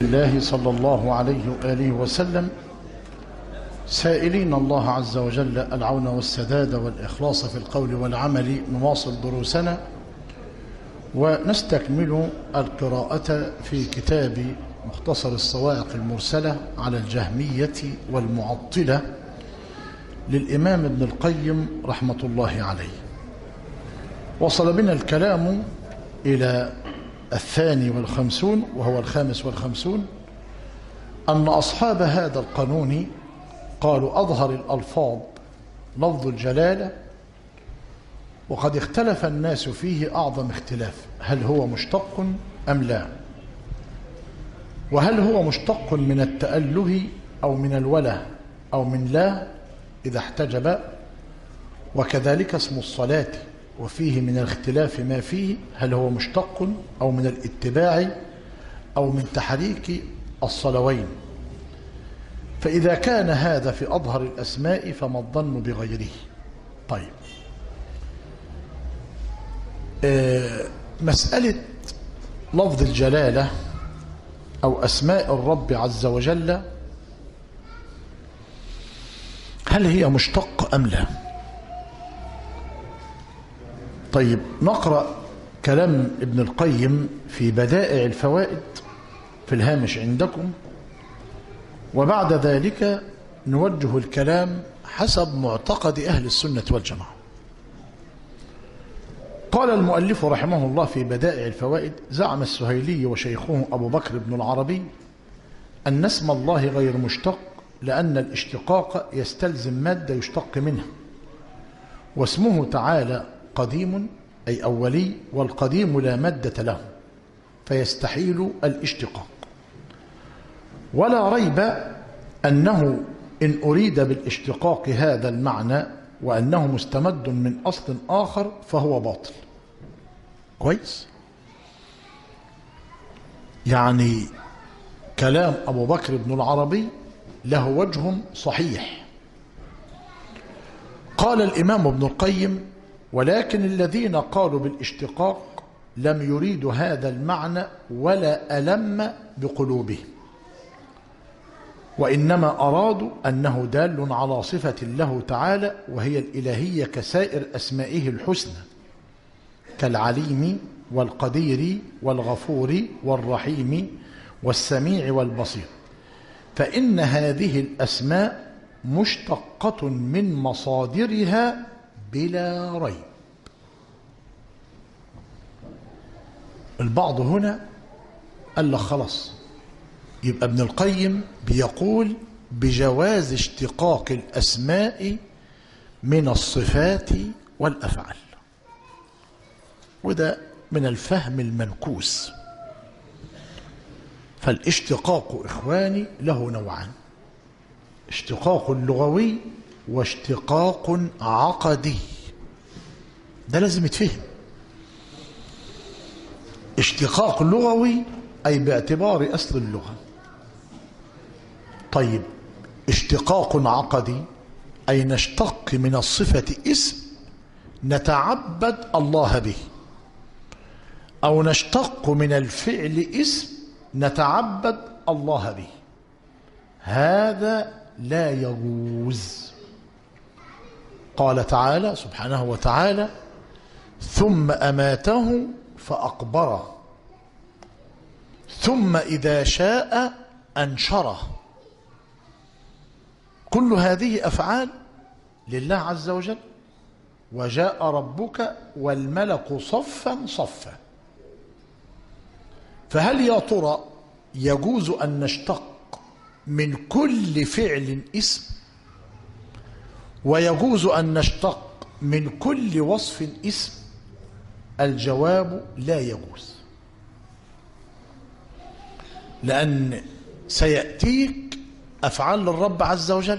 الله صلى الله عليه وآله وسلم سائلين الله عز وجل العون والسداد والإخلاص في القول والعمل نواصل دروسنا ونستكمل القراءة في كتاب مختصر الصواعق المرسلة على الجهمية والمعطلة للإمام ابن القيم رحمة الله عليه وصل بنا الكلام إلى الثاني والخمسون وهو الخامس والخمسون أن أصحاب هذا القانون قالوا أظهر الألفاظ لفظ الجلالة وقد اختلف الناس فيه أعظم اختلاف هل هو مشتق أم لا وهل هو مشتق من التأله أو من الوله أو من لا إذا احتجب وكذلك اسم الصلاة وفيه من الاختلاف ما فيه هل هو مشتق أو من الاتباع أو من تحريك الصلوين فإذا كان هذا في أظهر الأسماء فما الظن بغيره طيب آه مسألة لفظ الجلالة أو أسماء الرب عز وجل هل هي مشتق أم لا طيب نقرأ كلام ابن القيم في بدائع الفوائد في الهامش عندكم وبعد ذلك نوجه الكلام حسب معتقد أهل السنة والجماعة قال المؤلف رحمه الله في بدائع الفوائد زعم السهيلي وشيخه أبو بكر بن العربي أن اسم الله غير مشتق لأن الاشتقاق يستلزم مادة يشتق منها واسمه تعالى قديم أي أولي والقديم لا مادة له فيستحيل الاشتقاق ولا ريب أنه إن أريد بالاشتقاق هذا المعنى وأنه مستمد من أصل آخر فهو باطل كويس يعني كلام أبو بكر بن العربي له وجه صحيح قال الإمام ابن القيم ولكن الذين قالوا بالاشتقاق لم يريدوا هذا المعنى ولا ألم بقلوبهم وإنما أرادوا أنه دال على صفة له تعالى وهي الإلهية كسائر أسمائه الحسنى كالعليم والقدير والغفور والرحيم والسميع والبصير فإن هذه الأسماء مشتقة من مصادرها بلا ريب البعض هنا قال لك خلاص يبقى ابن القيم بيقول بجواز اشتقاق الأسماء من الصفات والأفعال وده من الفهم المنكوس فالاشتقاق إخواني له نوعان اشتقاق لغوي واشتقاق عقدي ده لازم يتفهم اشتقاق لغوي أي باعتبار أصل اللغة طيب اشتقاق عقدي أي نشتق من الصفة اسم نتعبد الله به أو نشتق من الفعل اسم نتعبد الله به هذا لا يجوز قال تعالى سبحانه وتعالى ثم أماته فأقبره ثم إذا شاء أنشره كل هذه أفعال لله عز وجل وجاء ربك والملك صفا صفا فهل يا ترى يجوز أن نشتق من كل فعل اسم ويجوز أن نشتق من كل وصف اسم الجواب لا يجوز لأن سيأتيك أفعال للرب عز وجل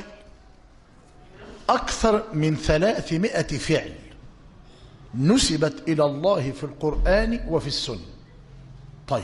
أكثر من ثلاثمائة فعل نسبت إلى الله في القرآن وفي السنة طيب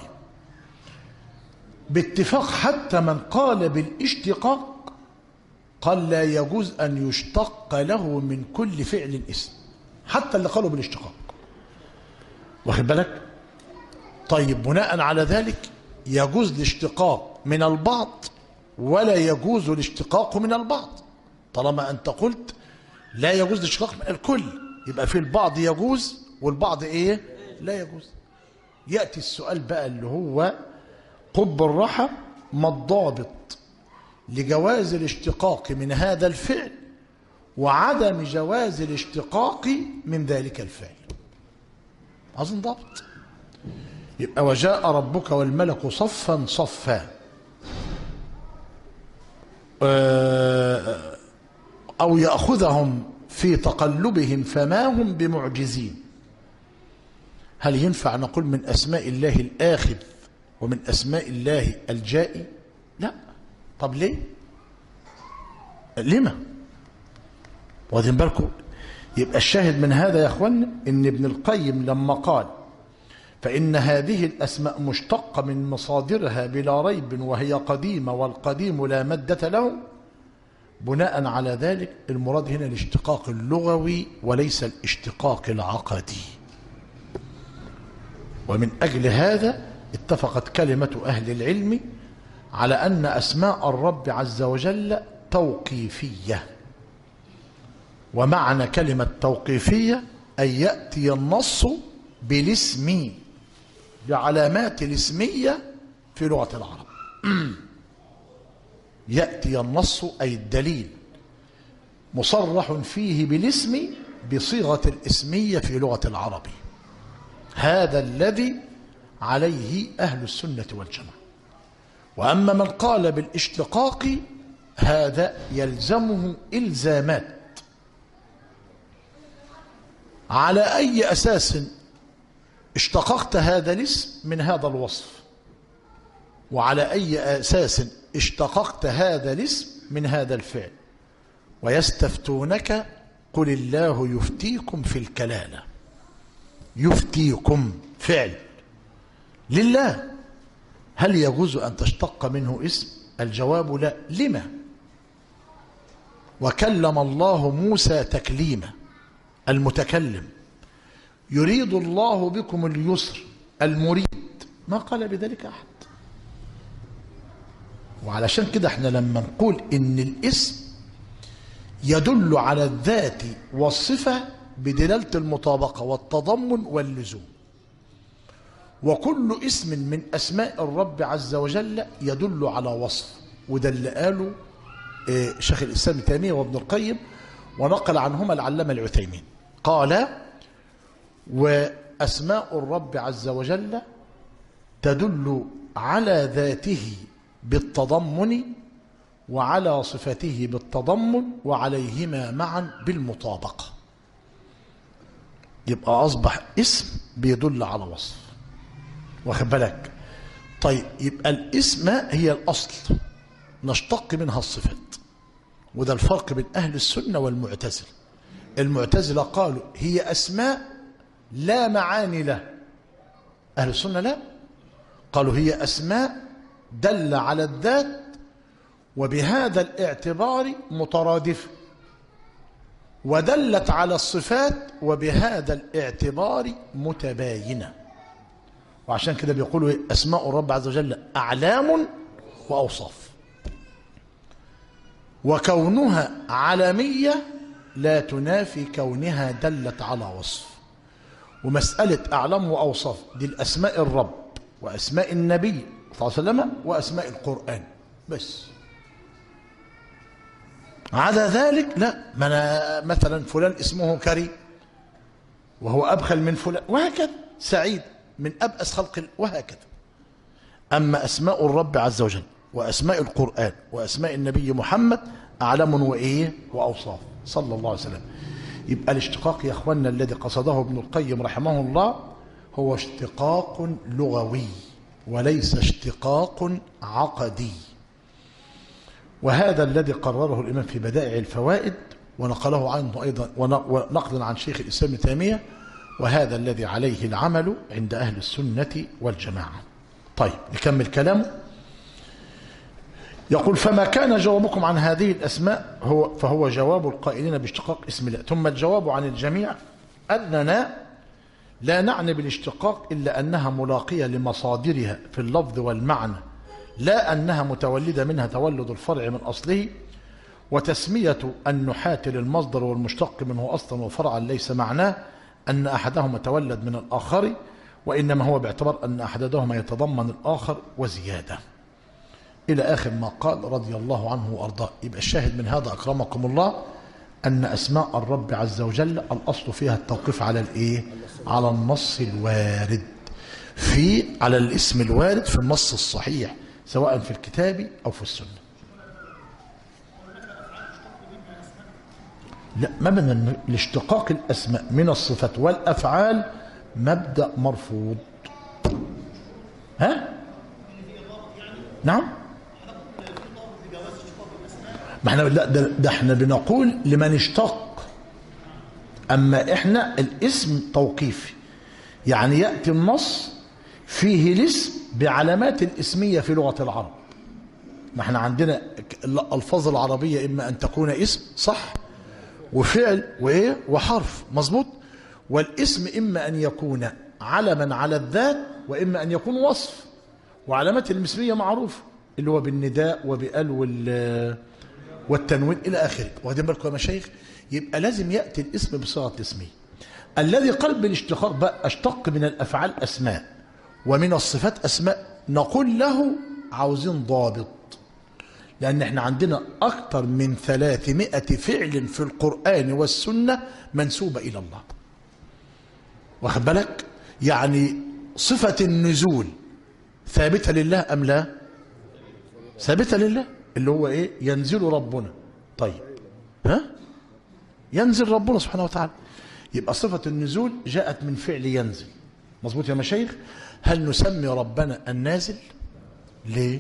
باتفاق حتى من قال بالاشتقاق قال لا يجوز أن يشتق له من كل فعل اسم حتى اللي قالوا بالاشتقاق واخد بالك طيب بناء على ذلك يجوز الاشتقاق من البعض ولا يجوز الاشتقاق من البعض طالما أنت قلت لا يجوز الاشتقاق من الكل يبقى في البعض يجوز والبعض ايه لا يجوز يأتي السؤال بقى اللي هو قب الرحى ما الضابط لجواز الاشتقاق من هذا الفعل وعدم جواز الاشتقاق من ذلك الفعل أظن ضابط يبقى وجاء ربك والملك صفا صفا أو يأخذهم في تقلبهم فما هم بمعجزين هل ينفع نقول من أسماء الله الآخذ ومن أسماء الله الجائي لا طب ليه لما واخدين بالكم يبقى الشاهد من هذا يا اخوانا ان ابن القيم لما قال فإن هذه الأسماء مشتقة من مصادرها بلا ريب وهي قديمة والقديم لا مدة له بناء على ذلك المراد هنا الاشتقاق اللغوي وليس الاشتقاق العقدي ومن أجل هذا اتفقت كلمة أهل العلم على أن أسماء الرب عز وجل توقيفية ومعنى كلمة توقيفية أن يأتي النص بالاسم بعلامات الاسمية في لغة العرب يأتي النص أي الدليل مصرح فيه بالاسم بصيغة الاسمية في لغة العرب هذا الذي عليه أهل السنة والجماعة وأما من قال بالاشتقاق هذا يلزمه إلزامات على أي أساس اشتققت هذا الاسم من هذا الوصف وعلى أي أساس اشتققت هذا الاسم من هذا الفعل ويستفتونك قل الله يفتيكم في الكلالة يفتيكم فعل لله هل يجوز أن تشتق منه اسم الجواب لا لما وكلم الله موسى تكليما المتكلم يريد الله بكم اليسر المريد ما قال بذلك أحد وعلشان كده احنا لما نقول ان الاسم يدل على الذات والصفة بدلالة المطابقة والتضمن واللزوم وكل اسم من أسماء الرب عز وجل يدل على وصف وده اللي قاله اه شيخ الإسلام تيمية وابن القيم ونقل عنهما العلامة العثيمين قال وأسماء الرب عز وجل تدل على ذاته بالتضمن وعلى صفته بالتضمن وعليهما معا بالمطابقة يبقى أصبح اسم بيدل على وصف واخد بالك طيب يبقى الاسماء هي الأصل نشتق منها الصفات وده الفرق بين أهل السنة والمعتزلة المعتزلة قالوا هي أسماء لا معاني له أهل السنة لا قالوا هي أسماء دل على الذات وبهذا الاعتبار مترادفة ودلت على الصفات وبهذا الاعتبار متباينة وعشان كده بيقولوا أسماء الرب عز وجل أعلام وأوصاف وكونها علامية لا تنافي كونها دلت على وصف ومسألة أعلام وأوصاف دي الأسماء الرب وأسماء النبي صلى الله عليه وسلم وأسماء القرآن بس عدا ذلك لا ما أنا مثلا فلان اسمه كريم وهو أبخل من فلان وهكذا سعيد من أبأس خلق وهكذا أما أسماء الرب عز وجل وأسماء القرآن وأسماء النبي محمد أعلم وإيه وأوصاف صلى الله عليه وسلم يبقى الاشتقاق يا أخوانا الذي قصده ابن القيم رحمه الله هو اشتقاق لغوي وليس اشتقاق عقدي وهذا الذي قرره الإمام في بدائع الفوائد ونقله عنه أيضا ونقلا عن شيخ الإسلام تيمية وهذا الذي عليه العمل عند أهل السنة والجماعة طيب نكمل كلامه يقول فما كان جوابكم عن هذه الأسماء هو فهو جواب القائلين باشتقاق اسم الله ثم الجواب عن الجميع أننا لا نعني بالاشتقاق إلا أنها ملاقية لمصادرها في اللفظ والمعنى لا أنها متولدة منها تولد الفرع من أصله وتسمية النحاة للمصدر والمشتق منه أصلا وفرعا ليس معناه أن أحدهما تولد من الآخر وإنما هو باعتبار أن أحدهما يتضمن الآخر وزيادة إلى آخر ما قال رضي الله عنه وأرضاه يبقى الشاهد من هذا أكرمكم الله أن أسماء الرب عز وجل الأصل فيها التوقيف على الإيه؟ على النص الوارد في على الاسم الوارد في النص الصحيح سواء في الكتاب أو في السنة لا مبنى الاشتقاق الأسماء من الصفات والأفعال مبدأ مرفوض ها نعم ما احنا لا ده, ده احنا بنقول لمن اشتق اما احنا الاسم توقيفي يعني ياتي النص فيه الاسم بعلامات الاسميه في لغه العرب ما احنا عندنا الالفاظ العربيه اما ان تكون اسم صح وفعل وايه وحرف مظبوط والاسم اما ان يكون علما على الذات واما ان يكون وصف وعلامات الاسميه معروفه اللي هو بالنداء وبال وال والتنوين الى اخره واخدين بالكم يا مشايخ يبقى لازم ياتي الاسم بصيغه اسميه الذي قال بالاشتقاق بقى اشتق من الافعال اسماء ومن الصفات اسماء نقول له عاوزين ضابط لان احنا عندنا اكثر من 300 فعل في القران والسنه منسوبه الى الله واخد بالك يعني صفه النزول ثابته لله ام لا ثابته لله اللي هو ايه ينزل ربنا طيب ها ينزل ربنا سبحانه وتعالى يبقى صفة النزول جاءت من فعل ينزل مظبوط يا مشايخ هل نسمي ربنا النازل ليه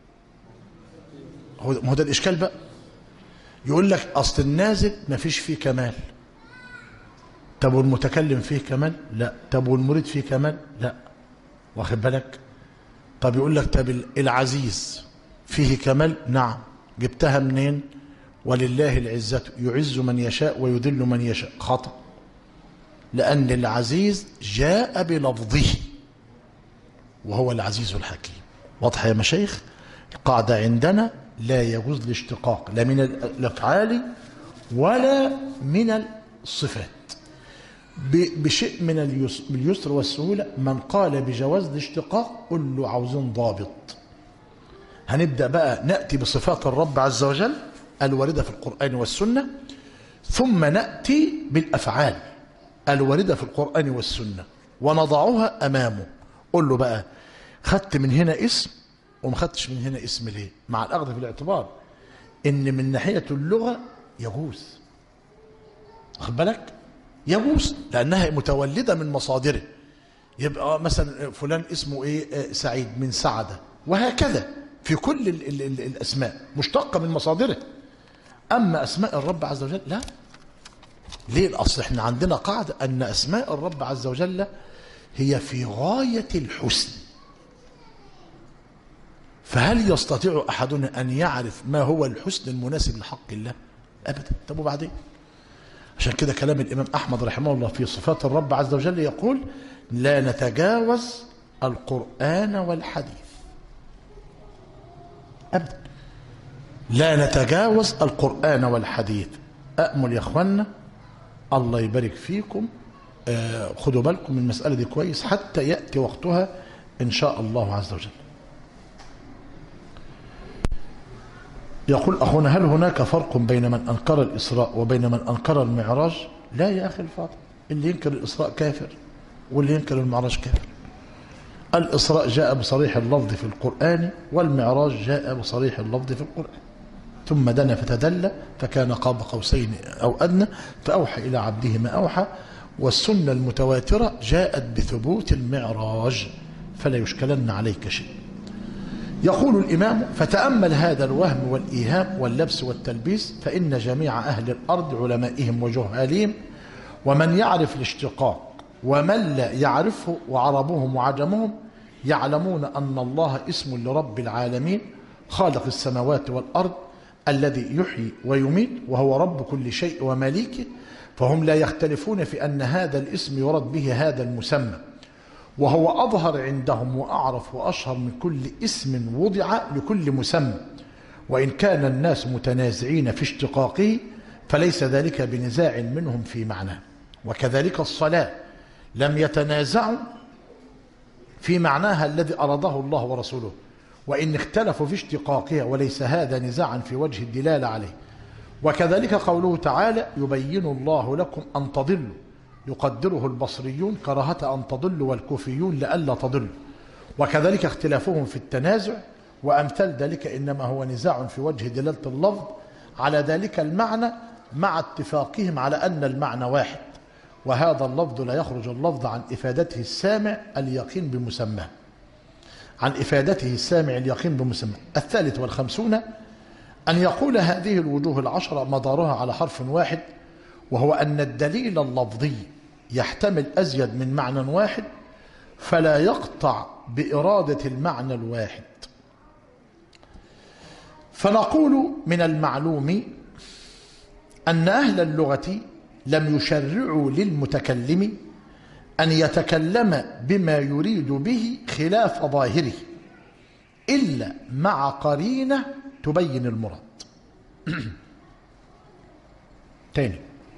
هو ما هو ده الاشكال بقى يقول لك اصل النازل ما فيش فيه كمال طب والمتكلم فيه كمال لا طب والمريد فيه كمال لا واخد بالك طب يقول لك طب العزيز فيه كمال نعم جبتها منين ولله العزة يعز من يشاء ويذل من يشاء خطأ لأن العزيز جاء بلفظه وهو العزيز الحكيم واضح يا مشايخ القاعدة عندنا لا يجوز الاشتقاق لا من الأفعال ولا من الصفات بشيء من اليسر والسهولة من قال بجواز الاشتقاق قل له عاوزين ضابط هنبدأ بقى نأتي بصفات الرب عز وجل الواردة في القرآن والسنة ثم نأتي بالأفعال الواردة في القرآن والسنة ونضعها أمامه قل له بقى خدت من هنا اسم وما خدتش من هنا اسم ليه مع الأخذ في الاعتبار إن من ناحية اللغة يجوز واخد بالك يجوز لأنها متولدة من مصادره يبقى مثلا فلان اسمه ايه سعيد من سعدة وهكذا في كل ال ال ال الأسماء مشتقة من مصادره أما أسماء الرب عز وجل لا ليه الأصل احنا عندنا قاعدة أن أسماء الرب عز وجل هي في غاية الحسن فهل يستطيع أحدنا أن يعرف ما هو الحسن المناسب لحق الله أبدا طب وبعدين عشان كده كلام الإمام أحمد رحمه الله في صفات الرب عز وجل يقول لا نتجاوز القرآن والحديث أبدا لا نتجاوز القرآن والحديث أأمل يا أخوانا الله يبارك فيكم آه خدوا بالكم من المسألة دي كويس حتى يأتي وقتها إن شاء الله عز وجل يقول أخونا هل هناك فرق بين من أنكر الإسراء وبين من أنكر المعراج لا يا أخي الفاضل اللي ينكر الإسراء كافر واللي ينكر المعراج كافر الإسراء جاء بصريح اللفظ في القرآن والمعراج جاء بصريح اللفظ في القرآن ثم دنا فتدلى فكان قاب قوسين أو أدنى فأوحى إلى عبده ما أوحى والسنة المتواترة جاءت بثبوت المعراج فلا يشكلن عليك شيء يقول الإمام فتأمل هذا الوهم والإيهام واللبس والتلبيس فإن جميع أهل الأرض علمائهم وجهالهم ومن يعرف الاشتقاق ومن لا يعرفه وعربهم وعجمهم يعلمون أن الله اسم لرب العالمين خالق السماوات والأرض الذي يحيي ويميت وهو رب كل شيء ومليكه فهم لا يختلفون في أن هذا الاسم يرد به هذا المسمى وهو أظهر عندهم وأعرف وأشهر من كل اسم وضع لكل مسمى وإن كان الناس متنازعين في اشتقاقه فليس ذلك بنزاع منهم في معناه وكذلك الصلاة لم يتنازعوا في معناها الذي أراده الله ورسوله وإن اختلفوا في اشتقاقها وليس هذا نزاعا في وجه الدلالة عليه وكذلك قوله تعالى يبين الله لكم أن تضلوا يقدره البصريون كراهة أن تضلوا والكوفيون لئلا تضلوا وكذلك اختلافهم في التنازع وأمثال ذلك إنما هو نزاع في وجه دلالة اللفظ على ذلك المعنى مع اتفاقهم على أن المعنى واحد وهذا اللفظ لا يخرج اللفظ عن إفادته السامع اليقين بمسماه عن إفادته السامع اليقين بمسماه الثالث والخمسون أن يقول هذه الوجوه العشرة مدارها على حرف واحد وهو أن الدليل اللفظي يحتمل أزيد من معنى واحد فلا يقطع بإرادة المعنى الواحد فنقول من المعلوم أن أهل اللغة لم يشرعوا للمتكلم أن يتكلم بما يريد به خلاف ظاهره إلا مع قرينة تبين المراد تاني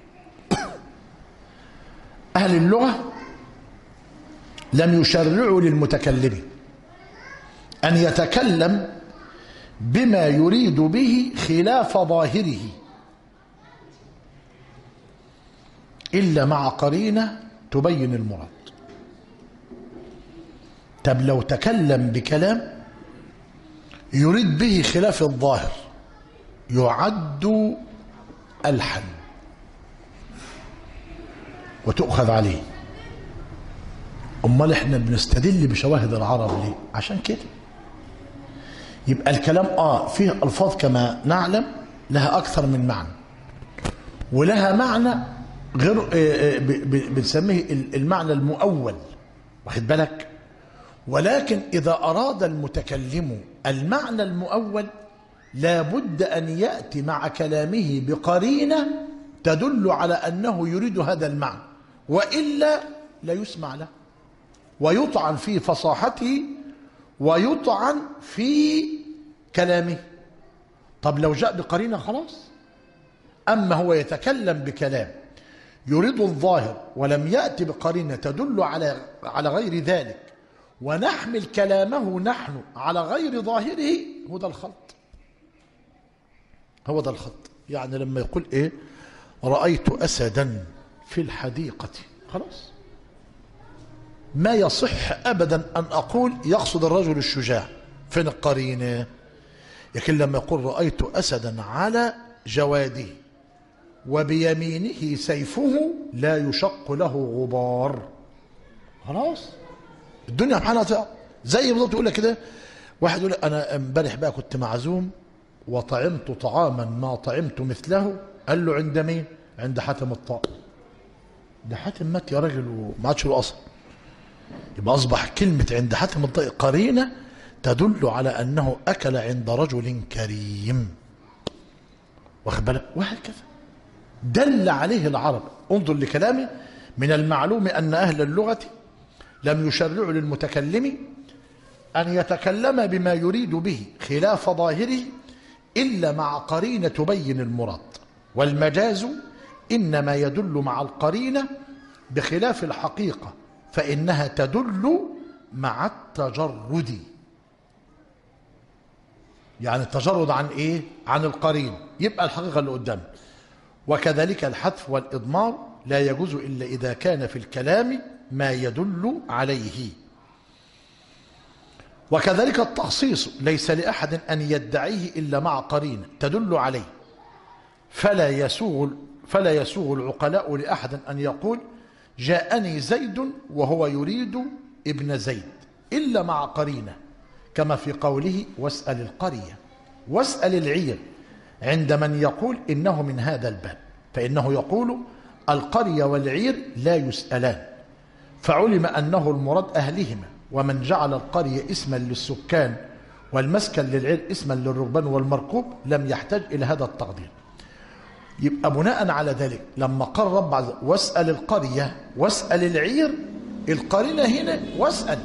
أهل اللغة لم يشرعوا للمتكلم أن يتكلم بما يريد به خلاف ظاهره إلا مع قرينة تبين المراد طب لو تكلم بكلام يريد به خلاف الظاهر يعد الحن وتؤخذ عليه امال احنا بنستدل بشواهد العرب ليه عشان كده يبقى الكلام اه فيه الفاظ كما نعلم لها اكثر من معنى ولها معنى غير آه، آه، ب- ب- بنسميه ال- المعنى المؤول واخد بالك ولكن اذا اراد المتكلم المعنى المؤول لابد ان ياتي مع كلامه بقرينه تدل على انه يريد هذا المعنى والا لا يسمع له ويطعن في فصاحته ويطعن في كلامه طب لو جاء بقرينه خلاص اما هو يتكلم بكلام يريد الظاهر ولم ياتي بقرينه تدل على على غير ذلك ونحمل كلامه نحن على غير ظاهره هو ده الخلط هو ده الخط يعني لما يقول ايه رأيت أسدا في الحديقة خلاص ما يصح أبدا أن أقول يقصد الرجل الشجاع فين القرينة لكن لما يقول رأيت أسدا على جواده وبيمينه سيفه لا يشق له غبار خلاص الدنيا سبحانها وتعالى زي بالظبط يقول لك كده واحد يقول لك انا امبارح بقى كنت معزوم وطعمت طعاما ما طعمت مثله قال له عند مين؟ عند حاتم الطائي ده حاتم مات يا راجل وما عادش له اصل يبقى اصبح كلمه عند حاتم الطائي قرينه تدل على انه اكل عند رجل كريم واخد بالك وهكذا دل عليه العرب انظر لكلامه من المعلوم ان اهل اللغه لم يشرعوا للمتكلم أن يتكلم بما يريد به خلاف ظاهره إلا مع قرينة تبين المراد والمجاز إنما يدل مع القرينة بخلاف الحقيقة فإنها تدل مع التجرد يعني التجرد عن إيه؟ عن القرين يبقى الحقيقة اللي قدام وكذلك الحذف والإضمار لا يجوز إلا إذا كان في الكلام ما يدل عليه وكذلك التخصيص ليس لأحد أن يدعيه إلا مع قرينة تدل عليه فلا يسوغ فلا يسوغ العقلاء لأحد أن يقول جاءني زيد وهو يريد ابن زيد إلا مع قرينة كما في قوله واسأل القرية واسأل العير عند من يقول إنه من هذا الباب فإنه يقول القرية والعير لا يسألان فعلم أنه المراد أهلهما ومن جعل القرية اسما للسكان والمسكن للعير اسما للركبان والمركوب لم يحتاج إلى هذا التقدير يبقى بناء على ذلك لما قال رب عز وجل واسأل القرية واسأل العير القرينة هنا واسأل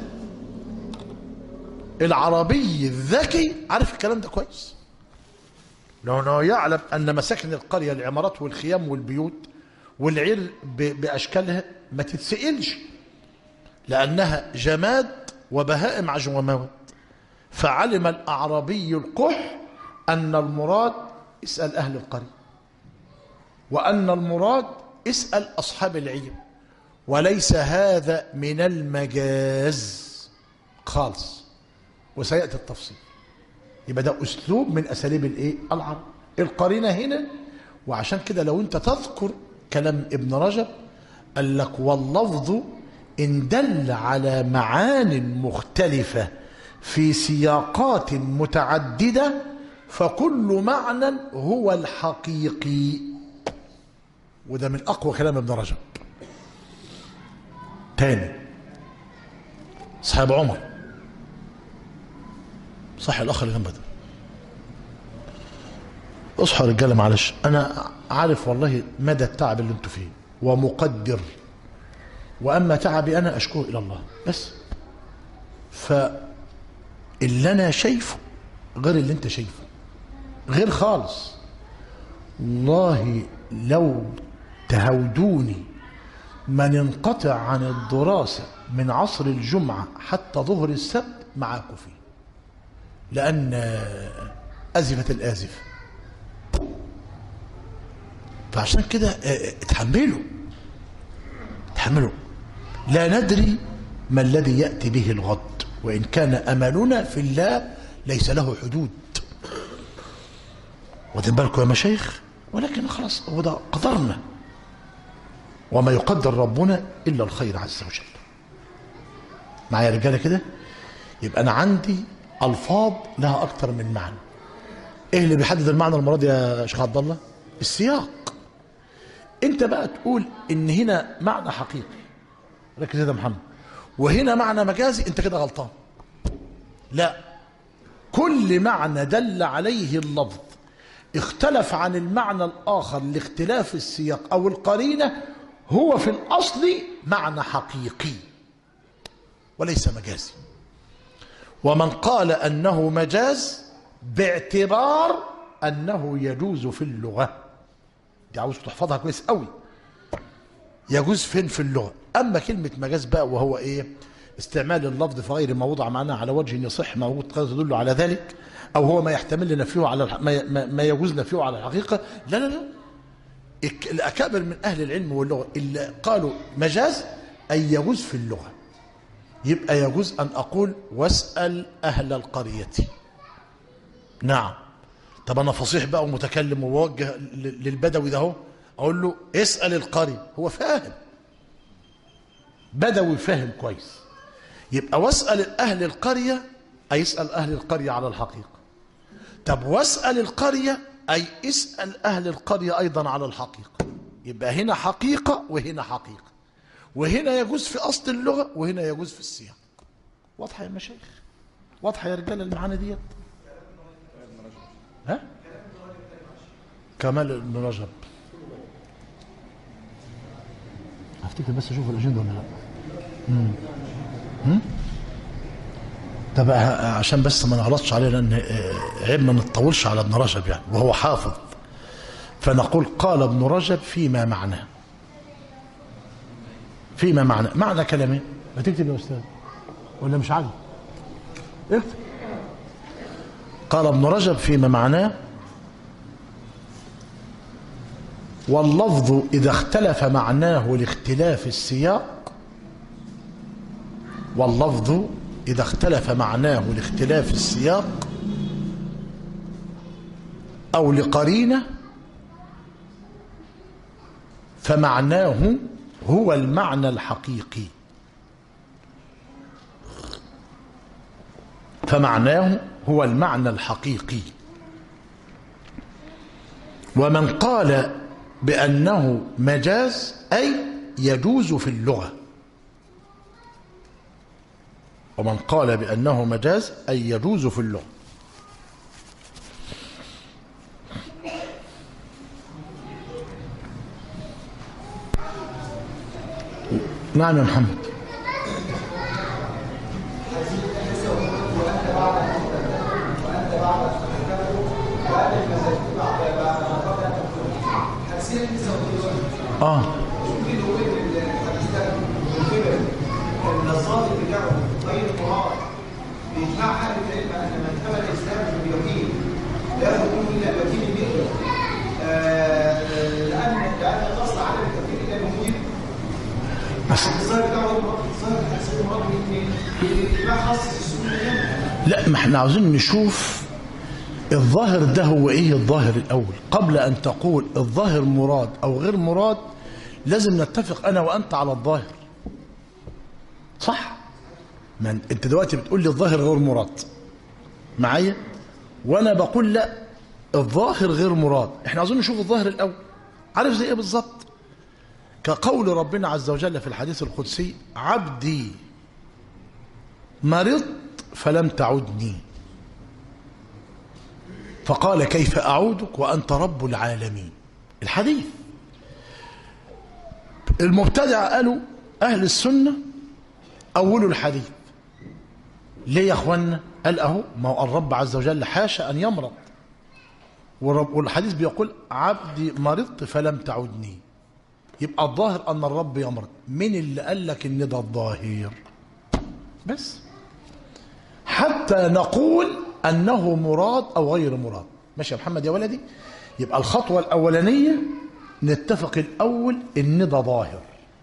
العربي الذكي عارف الكلام ده كويس لأنه يعلم أن مساكن القرية العمارات والخيام والبيوت والعير ب- بأشكالها ما تتسئلش لأنها جماد وبهائم عجومات فعلم الأعرابي القح أن المراد اسأل أهل القرية وأن المراد اسأل أصحاب العير وليس هذا من المجاز خالص وسيأتي التفصيل يبقى ده أسلوب من أساليب الإيه؟ العرب القرينة هنا وعشان كده لو أنت تذكر كلام ابن رجب قال لك واللفظ إن دل على معان مختلفة في سياقات متعددة فكل معنى هو الحقيقي وده من أقوى كلام ابن رجب تاني صاحب عمر صح الأخ اللي جنبه ده اصحوا يا رجاله معلش انا عارف والله مدى التعب اللي انتوا فيه ومقدر واما تعبي انا اشكوه الى الله بس فاللي انا شايفه غير اللي انت شايفه غير خالص والله لو تهودوني من انقطع عن الدراسة من عصر الجمعة حتى ظهر السبت معاكم فيه لأن أزفت الآزفة فعشان كده اه، اتحملوا اتحملوا لا ندري ما الذي يأتي به الغد وإن كان أملنا في الله ليس له حدود واخدين بالكم يا مشايخ ولكن خلاص هو ده قدرنا وما يقدر ربنا إلا الخير عز وجل معايا يا رجاله كده يبقى أنا عندي ألفاظ لها أكتر من معنى إيه اللي بيحدد المعنى المراد يا شيخ عبد الله السياق أنت بقى تقول إن هنا معنى حقيقي ركز كده يا محمد وهنا معنى مجازي أنت كده غلطان لا كل معنى دل عليه اللفظ اختلف عن المعنى الآخر لاختلاف السياق أو القرينة هو في الأصل معنى حقيقي وليس مجازي ومن قال أنه مجاز باعتبار أنه يجوز في اللغة دي عاوز تحفظها كويس قوي يجوز فين في اللغة أما كلمة مجاز بقى وهو إيه استعمال اللفظ في غير ما وضع معناه على وجه يصح ما وجد قد تدل على ذلك أو هو ما يحتمل نفيه على الح... ما, ما, ما يجوز نفيه على الحقيقة لا لا لا الك- الأكابر من أهل العلم واللغة اللي قالوا مجاز أي يجوز في اللغة يبقى يجوز أن أقول واسأل أهل القرية نعم طب أنا فصيح بقى ومتكلم ووجه ل- للبدوي ده هو أقول له اسأل القرية هو فاهم بدوي فاهم كويس يبقى واسأل أهل القرية أي اسأل أهل القرية على الحقيقة طب واسأل القرية أي اسأل أهل القرية أيضا على الحقيقة يبقى هنا حقيقة وهنا حقيقة وهنا يجوز في أصل اللغة وهنا يجوز في السياق واضحة يا مشايخ واضحة يا رجال المعاني ديت ها كمال بن رجب افتكر بس اشوف الاجنده ولا لا مم. مم؟ ده بقى عشان بس ما نغلطش عليه لان آه، عيب ما نطولش على ابن رجب يعني وهو حافظ فنقول قال ابن رجب فيما معناه فيما معنى معنى كلامه ما تكتب يا استاذ ولا مش عاجب اكتب قال ابن رجب فيما معناه واللفظ إذا اختلف معناه لاختلاف السياق واللفظ إذا اختلف معناه لاختلاف السياق أو لقرينة فمعناه هو المعنى الحقيقي فمعناه هو المعنى الحقيقي ومن قال بأنه مجاز أي يجوز في اللغة ومن قال بأنه مجاز أي يجوز في اللغة نعم يا محمد اه النصارى بتاعهم غير مراد بيجمعها للعلم ان من تبع الاسلام باليقين لا يكون الا الوكيل مثله لان لان الاصل عدم التوكيل الا الموجب بس الظاهر بتاعه الظاهر الحسين المراد من الاجماع خاص السنه لا ما احنا عاوزين نشوف الظاهر ده هو ايه الظاهر الاول قبل ان تقول الظاهر مراد او غير مراد لازم نتفق انا وانت على الظاهر صح ما انت دلوقتي بتقول لي الظاهر غير مراد معايا وانا بقول لا الظاهر غير مراد احنا عاوزين نشوف الظاهر الاول عارف زي ايه بالظبط كقول ربنا عز وجل في الحديث القدسي عبدي مرضت فلم تعدني فقال كيف أعودك وأنت رب العالمين الحديث المبتدع قالوا أهل السنة أولوا الحديث ليه يا أخوانا قال أهو ما هو الرب عز وجل حاشا أن يمرض والرب- والحديث بيقول عبدي مرضت فلم تعدني يبقى الظاهر أن الرب يمرض مين اللي قال لك إن ده الظاهر بس حتى نقول أنه مراد أو غير مراد ماشي يا محمد يا ولدي يبقى الخطوة الأولانية نتفق الأول إن ده ظاهر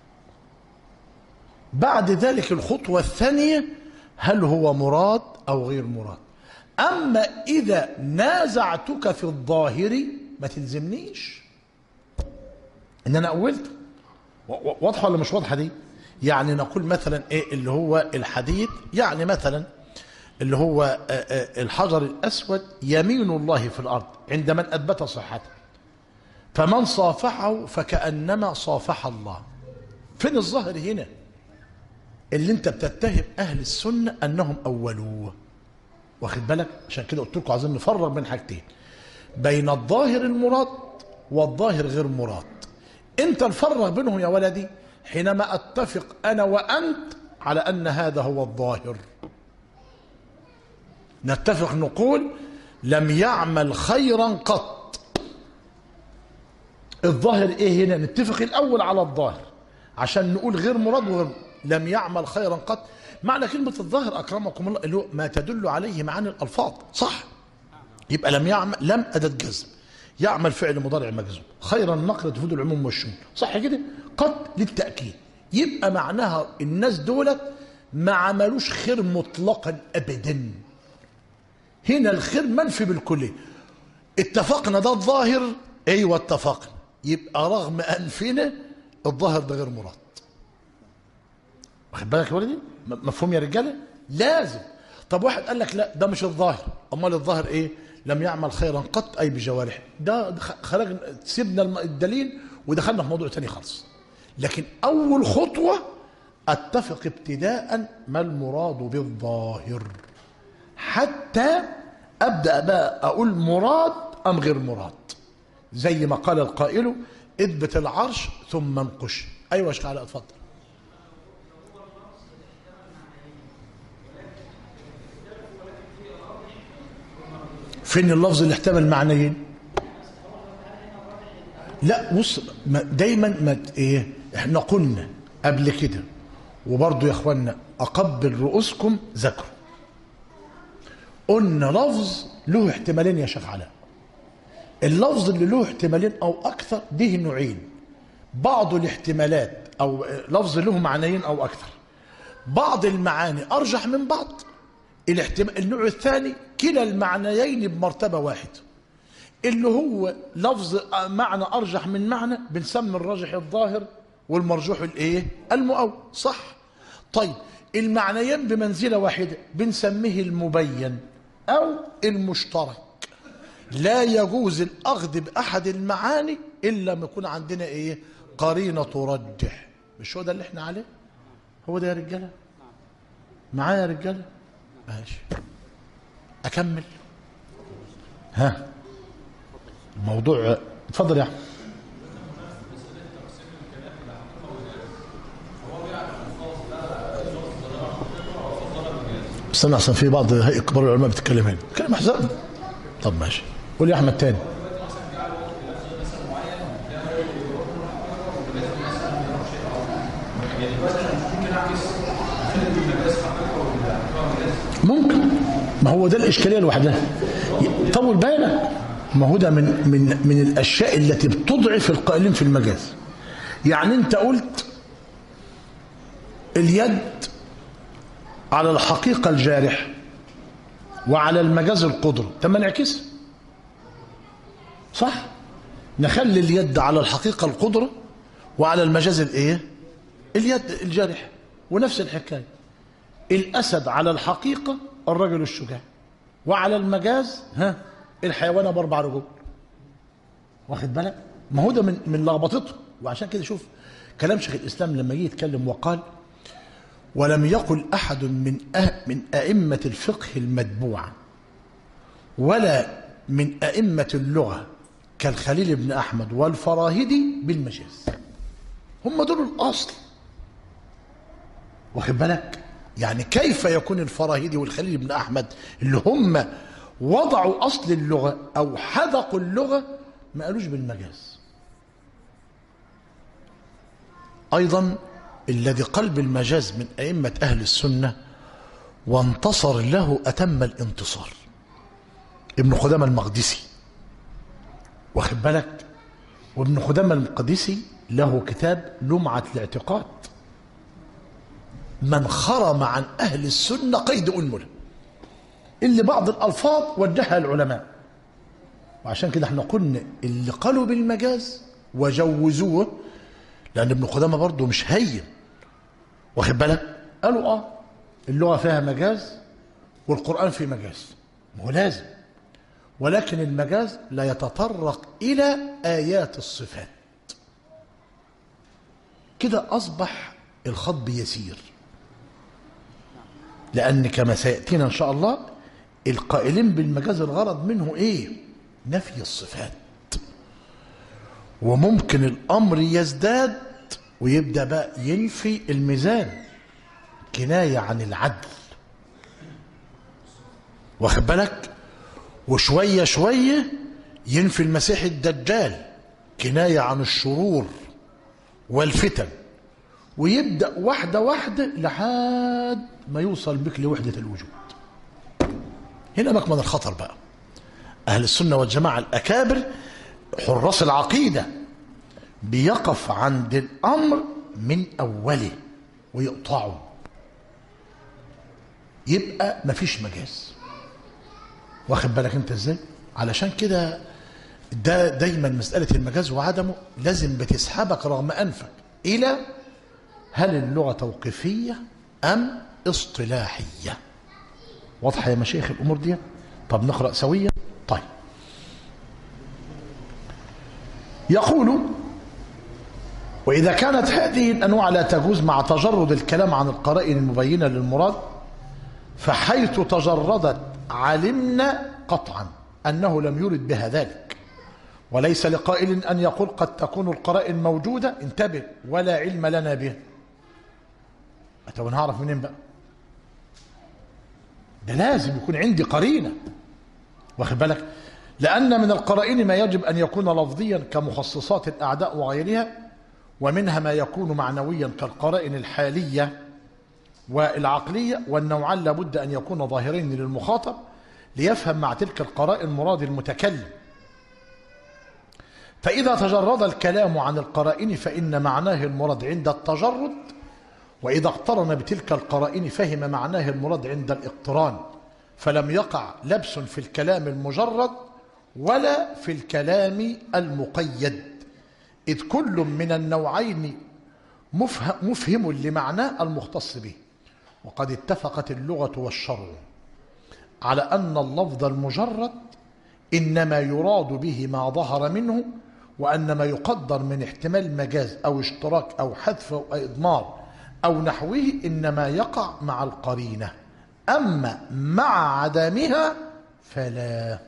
بعد ذلك الخطوة الثانية هل هو مراد أو غير مراد أما إذا نازعتك في الظاهر ما تلزمنيش إن أنا أولت و- و- واضحة ولا مش واضحة دي يعني نقول مثلا إيه اللي هو الحديث يعني مثلا اللي هو آه، آه، الحجر الأسود يمين الله في الأرض عند من أثبت صحته فمن صافحه فكأنما صافح الله فين الظاهر هنا اللي انت بتتهم أهل السنة أنهم أولوه واخد بالك عشان كده قلت لكم عايزين نفرق بين حاجتين بين الظاهر المراد والظاهر غير مراد انت نفرق بينهم يا ولدي حينما اتفق انا وانت على ان هذا هو الظاهر نتفق نقول لم يعمل خيرا قط الظاهر ايه هنا نتفق الاول على الظاهر عشان نقول غير مراد وغير لم يعمل خيرا قط معنى كلمة الظاهر أكرمكم الله اللي هو ما تدل عليه معاني الألفاظ صح يبقى لم يعمل لم أداة جزم يعمل فعل مضارع مجزوم خيرا نقل تفيد العموم والشمول صح كده قط للتأكيد يبقى معناها الناس دولت ما عملوش خير مطلقا أبدا هنا الخير منفي بالكلية اتفقنا ده الظاهر ايوه اتفقنا يبقى رغم انفنا الظاهر ده غير مراد واخد بالك يا ولدي م- مفهوم يا رجاله لازم طب واحد قال لك لا ده مش الظاهر امال الظاهر ايه لم يعمل خيرا قط اي بجوارحه ده ده خ- خرجنا سيبنا الم- الدليل ودخلنا في موضوع تاني خالص لكن اول خطوه اتفق ابتداء ما المراد بالظاهر حتى ابدا بقى اقول مراد ام غير مراد زي ما قال القائل اثبت العرش ثم انقش ايوه يا شيخ علاء اتفضل فين اللفظ اللي احتمل معنيين لا بص ما- دايما ما ت- ايه احنا قلنا قبل كده وبرضه يا اخوانا اقبل رؤوسكم ذكروا قلنا لفظ له احتمالين يا شيخ علاء اللفظ اللي له احتمالين او اكثر ده نوعين بعض الاحتمالات او لفظ له معنيين او اكثر بعض المعاني ارجح من بعض الاحتمال النوع الثاني كلا المعنيين بمرتبه واحده اللي هو لفظ معنى ارجح من معنى بنسمي الراجح الظاهر والمرجوح الايه المؤول صح طيب المعنيين بمنزله واحده بنسميه المبين او المشترك لا يجوز الاخذ باحد المعاني الا لما يكون عندنا ايه قرينه ترجح مش هو ده اللي احنا عليه هو ده يا رجاله معايا يا رجاله ماشي اكمل ها الموضوع اتفضل يا احمد استنى احسن في بعض هيئة كبار العلماء بتتكلم هنا كلام احزاب طب ماشي قول يا احمد تاني ممكن ما هو ده الاشكاليه لوحدها طول بالك ما هو ده من من من الاشياء التي بتضعف القائلين في المجاز يعني انت قلت اليد على الحقيقه الجارح وعلى المجاز القدره طب ما نعكسها صح نخلي اليد على الحقيقه القدره وعلى المجاز الايه اليد الجارح ونفس الحكايه الاسد على الحقيقه الرجل الشجاع وعلى المجاز ها الحيوان باربع رجول واخد بالك ما هو ده من من لخبطته وعشان كده شوف كلام شيخ الاسلام لما جه يتكلم وقال ولم يقل احد من أه من ائمه الفقه المتبوعه ولا من ائمه اللغه كالخليل بن احمد والفراهيدي بالمجاز هم دول الاصل واخد بالك يعني كيف يكون الفراهيدي والخليل بن احمد اللي هم وضعوا اصل اللغه او حذقوا اللغه ما قالوش بالمجاز ايضا الذي قال بالمجاز من ائمه اهل السنه وانتصر له اتم الانتصار ابن خدامه المقدسي واخد بالك وابن خدامه المقدسي له كتاب لمعه الاعتقاد من خرم عن أهل السنة قيد أنملة اللي بعض الألفاظ وجهها العلماء وعشان كده احنا قلنا اللي قالوا بالمجاز وجوزوه لأن ابن قدامة برضه مش هين واخد بالك قالوا اه اللغة فيها مجاز والقرآن فيه مجاز ما هو لازم ولكن المجاز لا يتطرق إلى آيات الصفات كده أصبح الخط يسير لأن كما سيأتينا إن شاء الله القائلين بالمجاز الغرض منه إيه نفي الصفات وممكن الأمر يزداد ويبدأ بقى ينفي الميزان كناية عن العدل واخد بالك وشوية شوية ينفي المسيح الدجال كناية عن الشرور والفتن ويبدأ واحدة واحدة لحد ما يوصل بك لوحدة الوجود هنا مكمن الخطر بقى أهل السنة والجماعة الأكابر حراس العقيدة بيقف عند الأمر من أوله ويقطعه يبقى مفيش مجاز واخد بالك انت ازاي علشان كده ده دايما مسألة المجاز وعدمه لازم بتسحبك رغم أنفك إلى هل اللغة توقيفية أم اصطلاحية واضحة يا مشايخ الأمور دي طب نقرأ سويا طيب يقول وإذا كانت هذه الأنواع لا تجوز مع تجرد الكلام عن القرائن المبينة للمراد فحيث تجردت علمنا قطعا أنه لم يرد بها ذلك وليس لقائل أن يقول قد تكون القرائن موجودة انتبه ولا علم لنا بها طب انا هعرف منين بقى ده لازم يكون عندي قرينة واخد بالك لأن من القرائن ما يجب أن يكون لفظيا كمخصصات الأعداء وغيرها ومنها ما يكون معنويا كالقرائن الحالية والعقلية والنوعان لابد أن يكون ظاهرين للمخاطب ليفهم مع تلك القرائن مراد المتكلم فإذا تجرد الكلام عن القرائن فإن معناه المراد عند التجرد وإذا اقترن بتلك القرائن فهم معناه المراد عند الاقتران فلم يقع لبس في الكلام المجرد ولا في الكلام المقيد إذ كل من النوعين مفهم, مفهم لمعناه المختص به وقد اتفقت اللغة والشرع على أن اللفظ المجرد إنما يراد به ما ظهر منه وأن ما يقدر من احتمال مجاز أو اشتراك أو حذف أو إضمار أو نحوه إنما يقع مع القرينة أما مع عدمها فلا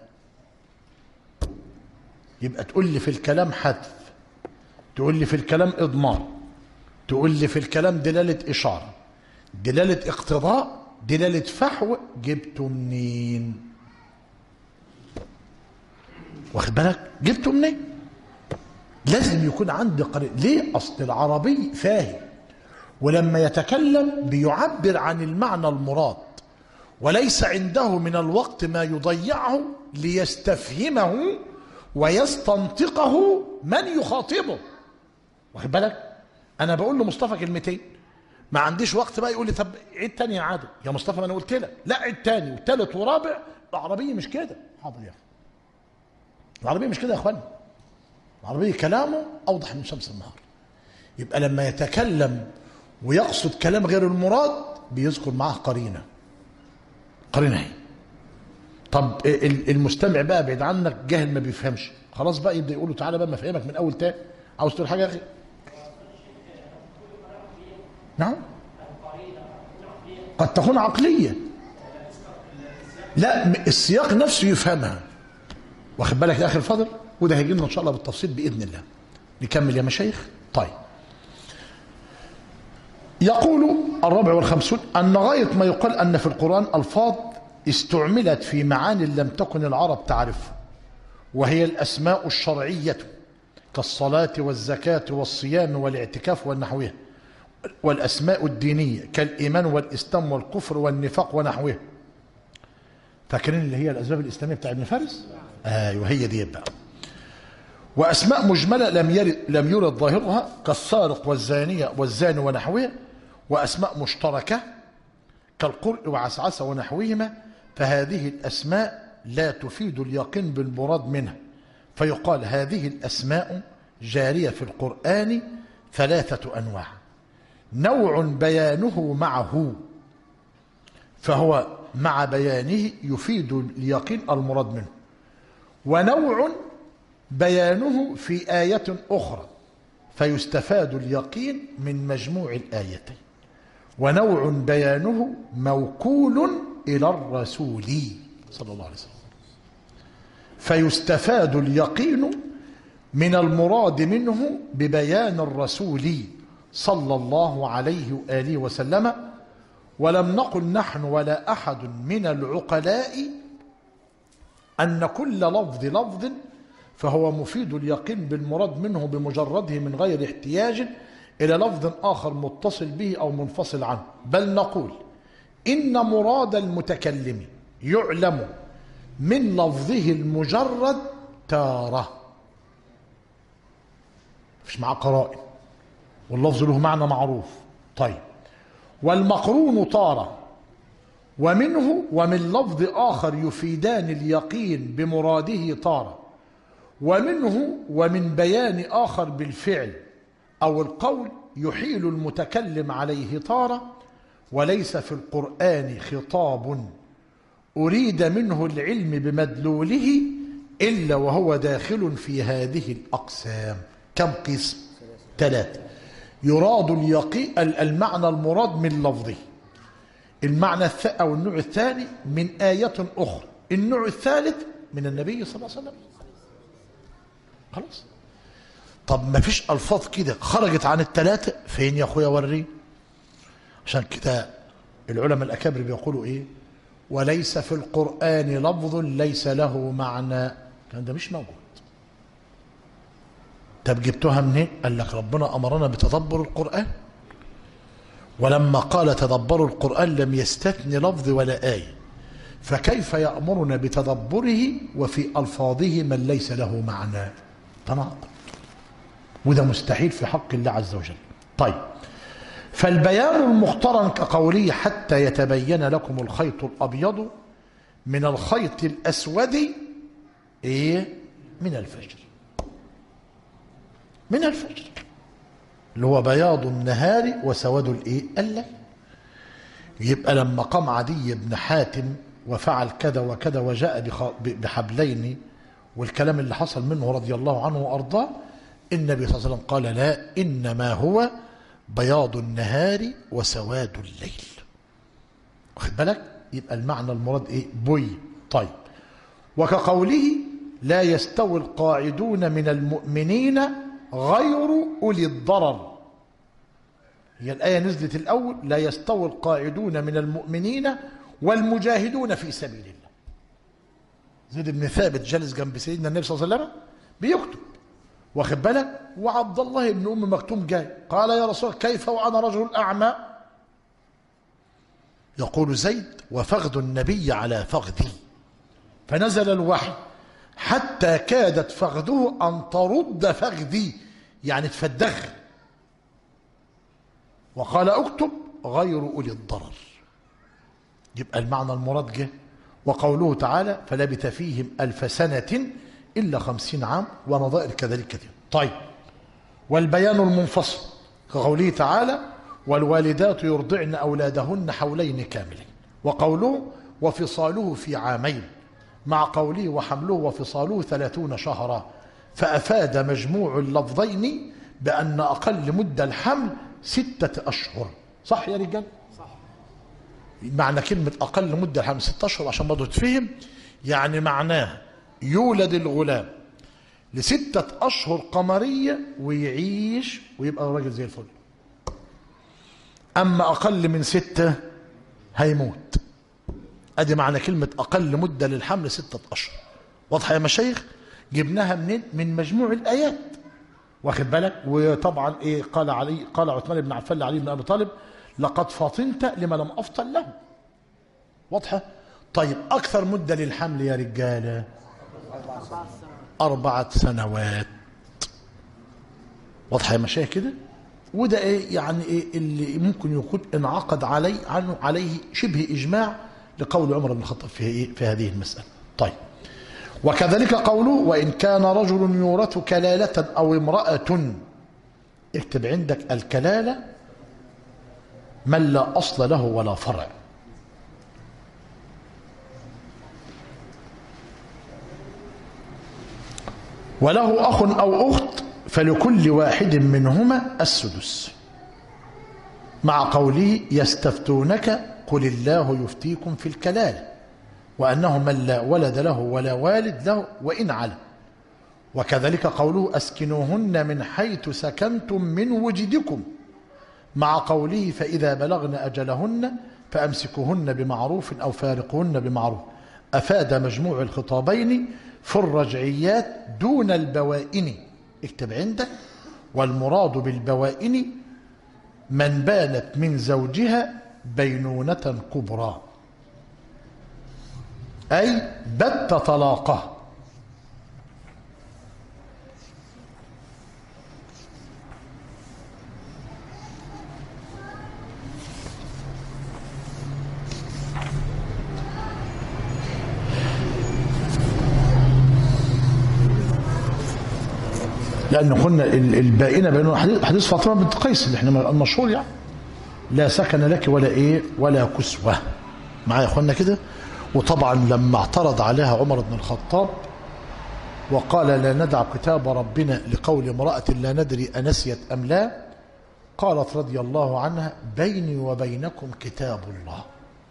يبقى تقول لي في الكلام حذف تقول لي في الكلام إضمار تقول لي في الكلام دلالة إشارة دلالة اقتضاء دلالة فحو جبته منين واخد بالك جبته منين لازم يكون عندي قريب ليه اصل العربي فاهم ولما يتكلم بيعبر عن المعنى المراد وليس عنده من الوقت ما يضيعه ليستفهمه ويستنطقه من يخاطبه واخد بالك انا بقول لمصطفى كلمتين ما عنديش وقت بقى يقول لي طب عيد تاني يا عادل يا مصطفى ما انا قلت لك لا عيد تاني وتالت ورابع العربيه مش كده حاضر يا اخي العربيه مش كده يا اخوانا العربيه كلامه اوضح من شمس النهار يبقى لما يتكلم ويقصد كلام غير المراد بيذكر معاه قرينه قرينه هي طب ال- المستمع بقى بعيد عنك جاهل ما بيفهمش خلاص بقى يبدا يقول له تعالى بقى ما افهمك من اول تاني عاوز تقول حاجه يا اخي نعم قد تكون عقليه لا م- السياق نفسه يفهمها واخد بالك يا اخي الفاضل وده هيجي لنا ان شاء الله بالتفصيل باذن الله نكمل يا مشايخ طيب يقول الرابع والخمسون أن غاية ما يقال أن في القرآن ألفاظ استعملت في معاني لم تكن العرب تعرفها وهي الأسماء الشرعية كالصلاة والزكاة والصيام والاعتكاف والنحوها والأسماء الدينية كالإيمان والإسلام والكفر والنفاق ونحوها فاكرين اللي هي الأسباب الإسلامية بتاع ابن فارس؟ أيوه هي دي بقى وأسماء مجملة لم يرد لم يرد ظاهرها كالسارق والزانية والزاني ونحوها وأسماء مشتركة كالقرء وعسعسة ونحوهما فهذه الأسماء لا تفيد اليقين بالمراد منها فيقال هذه الأسماء جارية في القرآن ثلاثة أنواع نوع بيانه معه فهو مع بيانه يفيد اليقين المراد منه ونوع بيانه في آية أخرى فيستفاد اليقين من مجموع الآيتين ونوع بيانه موكول إلى الرسول صلى الله عليه وسلم فيستفاد اليقين من المراد منه ببيان الرسول صلى الله عليه وآله وسلم ولم نقل نحن ولا أحد من العقلاء أن كل لفظ لفظ فهو مفيد اليقين بالمراد منه بمجرده من غير احتياج إلى لفظ آخر متصل به أو منفصل عنه بل نقول إن مراد المتكلم يعلم من لفظه المجرد تارة مش مع قرائن واللفظ له معنى معروف طيب والمقرون طارة ومنه ومن لفظ آخر يفيدان اليقين بمراده طارة ومنه ومن بيان آخر بالفعل أو القول يحيل المتكلم عليه طارة وليس في القرآن خطاب أريد منه العلم بمدلوله إلا وهو داخل في هذه الأقسام كم قسم؟ ثلاثة يراد اليقين المعنى المراد من لفظه المعنى الث... أو النوع الثاني من آية أخرى النوع الثالث من النبي صلى الله عليه وسلم خلاص طب ما فيش ألفاظ كده خرجت عن الثلاثة فين يا أخويا وري عشان كده العلماء الأكابر بيقولوا إيه وليس في القرآن لفظ ليس له معنى كان ده مش موجود طب جبتها منين قال لك ربنا أمرنا بتدبر القرآن ولما قال تدبروا القرآن لم يستثن لفظ ولا آية فكيف يأمرنا بتدبره وفي ألفاظه من ليس له معنى تناقض وده مستحيل في حق الله عز وجل طيب فالبيان المقترن كقوله حتى يتبين لكم الخيط الأبيض من الخيط الأسود إيه من الفجر من الفجر اللي هو بياض النهار وسواد الايه الليل يبقى لما قام عدي بن حاتم وفعل كذا وكذا وجاء بحبلين والكلام اللي حصل منه رضي الله عنه وارضاه النبي صلى الله عليه وسلم قال لا انما هو بياض النهار وسواد الليل واخد بالك يبقى المعنى المراد ايه بي طيب وكقوله لا يستوي القاعدون من المؤمنين غير أولي الضرر هي الآية نزلت الأول لا يستوي القاعدون من المؤمنين والمجاهدون في سبيل الله زيد بن ثابت جالس جنب سيدنا النبي صلى الله عليه وسلم بيكتب واخد بالك وعبد الله بن ام مكتوم جاي قال يا رسول الله كيف وانا رجل اعمى يقول زيد وفخذ النبي على فخذي فنزل الوحي حتى كادت فخذه ان ترد فخذي يعني تفدخ وقال اكتب غير اولي الضرر يبقى المعنى المراد جه وقوله تعالى فلبث فيهم ألف سنة إلا خمسين عام ونظائر كذلك كثير طيب والبيان المنفصل كقوله تعالى والوالدات يرضعن أولادهن حولين كاملين وقوله وفصاله في عامين مع قوله وحمله وفصاله ثلاثون شهرا فأفاد مجموع اللفظين بأن أقل مدة الحمل ستة أشهر صح يا رجال؟ معنى كلمة أقل مدة الحمل ستة أشهر عشان برضه تفهم يعني معناه يولد الغلام لستة أشهر قمرية ويعيش ويبقى راجل زي الفل أما أقل من ستة هيموت أدي معنى كلمة أقل مدة للحمل ستة أشهر واضحة يا مشايخ جبناها منين من مجموع الآيات واخد بالك وطبعا ايه قال علي قال عثمان بن عفان لعلي بن ابي طالب لقد فطنت لما لم افطن له واضحه طيب اكثر مده للحمل يا رجاله اربعه سنوات واضحه يا مشايخ كده وده ايه يعني ايه اللي ممكن يكون انعقد علي عنه عليه شبه اجماع لقول عمر بن الخطاب في ايه في هذه المساله طيب وكذلك قوله وإن كان رجل يورث كلالة أو امرأة اكتب عندك الكلالة من لا أصل له ولا فرع وله أخ أو أخت فلكل واحد منهما السدس مع قوله يستفتونك قل الله يفتيكم في الكلاله وأنه من لا ولد له ولا والد له وإن علم وكذلك قوله أسكنوهن من حيث سكنتم من وجدكم مع قوله فإذا بلغن أجلهن فأمسكوهن بمعروف أو فارقوهن بمعروف أفاد مجموع الخطابين في الرجعيات دون البوائن اكتب عندك والمراد بالبوائن من بانت من زوجها بينونة كبرى أي بت طلاقه لأن قلنا البائنة بين حديث فاطمة بنت قيس اللي احنا المشهور يعني لا سكن لك ولا ايه ولا كسوة معايا يا اخوانا كده وطبعا لما اعترض عليها عمر بن الخطاب وقال لا ندع كتاب ربنا لقول امرأة لا ندري أنسيت أم لا قالت رضي الله عنها بيني وبينكم كتاب الله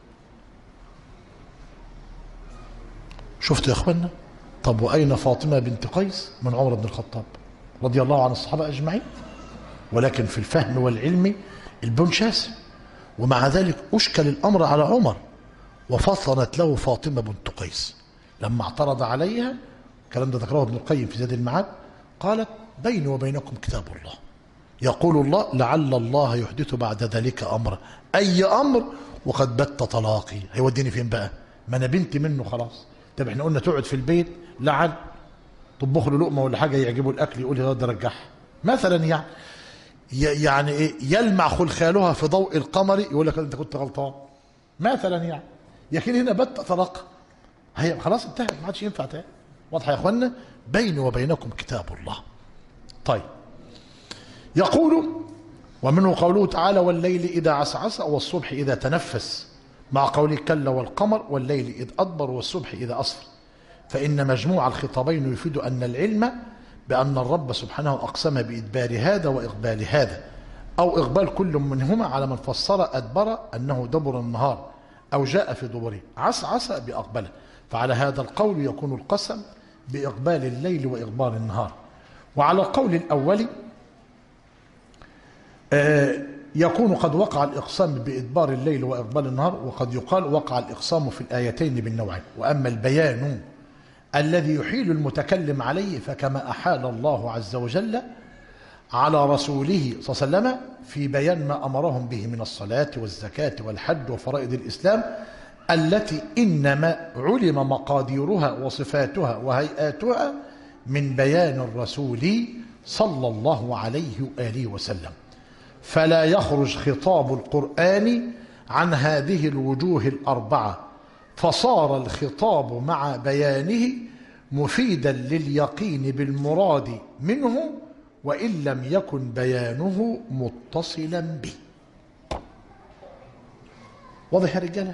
شفت يا اخوانا طب وأين فاطمة بنت قيس من عمر بن الخطاب رضي الله عن الصحابة أجمعين ولكن في الفهم والعلم البن شاسع ومع ذلك أشكل الأمر على عمر وفطنت له فاطمة بنت قيس لما اعترض عليها الكلام ده ذكره ابن القيم في زاد المعاد قالت بيني وبينكم كتاب الله يقول الله لعل الله يحدث بعد ذلك أمر أي أمر وقد بت طلاقي هيوديني فين بقى ما أنا بنتي منه خلاص طب احنا قلنا تقعد في البيت لعل طبخ له لقمة ولا حاجة يعجبه الأكل يقول لي ده رجعها مثلا يعني يعني ايه يلمع خلخالها في ضوء القمر يقول لك انت كنت غلطان مثلا يعني لكن هنا بت طلاق هي خلاص انتهت ما عادش ينفع تاني واضحه يا اخوانا بيني وبينكم كتاب الله طيب يقول ومنه قوله تعالى والليل اذا عسعس والصبح اذا تنفس مع قوله كلا والقمر والليل اذ ادبر والصبح اذا اسفر فان مجموع الخطابين يفيد ان العلم بان الرب سبحانه اقسم بادبار هذا واقبال هذا او اقبال كل منهما على من فسر ادبر انه دبر النهار أو جاء في دبره عس عس بأقبله فعلى هذا القول يكون القسم بإقبال الليل وإقبال النهار وعلى القول الأول يكون قد وقع الإقسام بإدبار الليل وإقبال النهار وقد يقال وقع الإقسام في الآيتين بالنوعين وأما البيان الذي يحيل المتكلم عليه فكما أحال الله عز وجل على رسوله صلى الله عليه وسلم في بيان ما أمرهم به من الصلاة والزكاة والحج وفرائض الإسلام التي إنما علم مقاديرها وصفاتها وهيئاتها من بيان الرسول صلى الله عليه وآله وسلم فلا يخرج خطاب القرآن عن هذه الوجوه الأربعة فصار الخطاب مع بيانه مفيدا لليقين بالمراد منه وإن لم يكن بيانه متصلا به واضح يا رجالة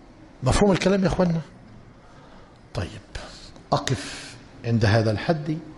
مفهوم الكلام يا أخوانا طيب أقف عند هذا الحد